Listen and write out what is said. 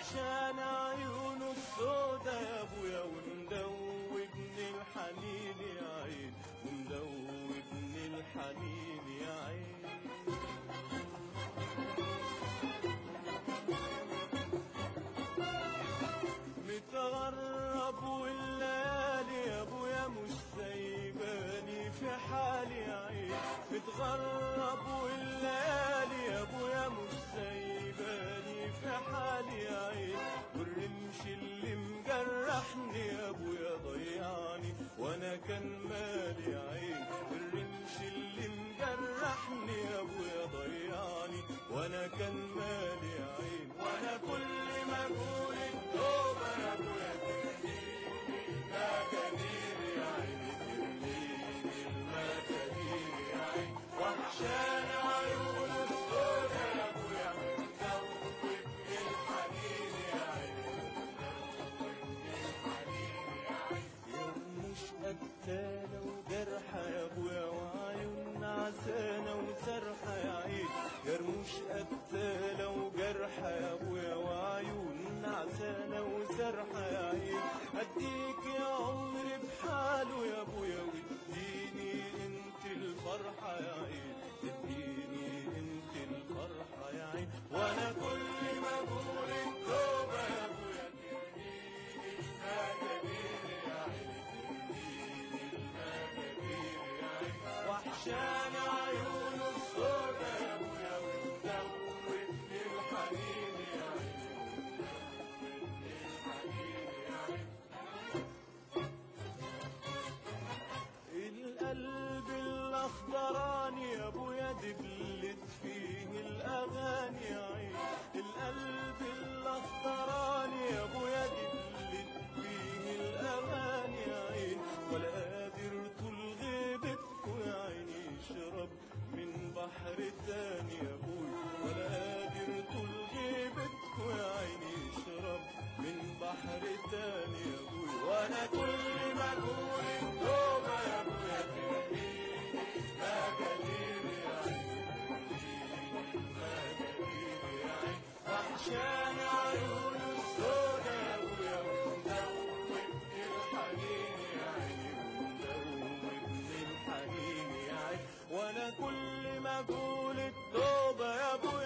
وحشان عيونه السودا يا ابويا ومدوبني الحنين يا عين ومدوبني الحنين يا عين متغرب والليالي يا ابويا مش سايباني في حالي يا عين متغرب والليالي يا ابويا مش سايباني في حالي يا عين والرمش اللي مجرحني يا ابويا ضيعني وانا كان مالي يا عين الرمش اللي مجرحني يا ابويا ضيعني وانا كان مالي يا عين وانا كل ما اقول التوبه يا ابويا ترميني المكادير يا عيني ترميني المكادير يا عين وحشان عيون السودا يا ابويا مدوبني الحنين يا عيني مدوبني الحنين يا عين يا مش قتالة وجرحة يا ابويا وعيون عسانة وسرحة يا عين يا رموش قتالة وجرحة يا ابويا وعيون نعسانة وسرحة يا عين اديك يا عمري بحاله يا ابويا واديني انت الفرحة يا عين اديني انت الفرحة يا عين وانا كل ما اقول التوبة يا ابويا ترميني المكابير يا عين ترميني المكابير يا عين وحشان عيون السودا يا ابويا ومدوبني الحنين يا عين ومدوبني الحنين يا عين القلب الاخضراني يا ابويا دبلت فيه الاغاني يا عين القلب الاخضراني يا ابويا دبلت فيه الاغاني يا عين ولا قادر طول غيبتكوا يا عيني يشرب من بحر تاني يا ابويا ولا قادر طول غيبتكوا يا عيني يشرب من بحر تاني يا ابويا وانا كل ما اقول التوبه يا ابويا ترميني مجالير يا عين ترميني مجالير يا عين وحشان عيون السودا يا ابويا ومدوبني الحنين يا عيني ومدوبني الحنين يا عين وانا كل ما اقول التوبه يا ابويا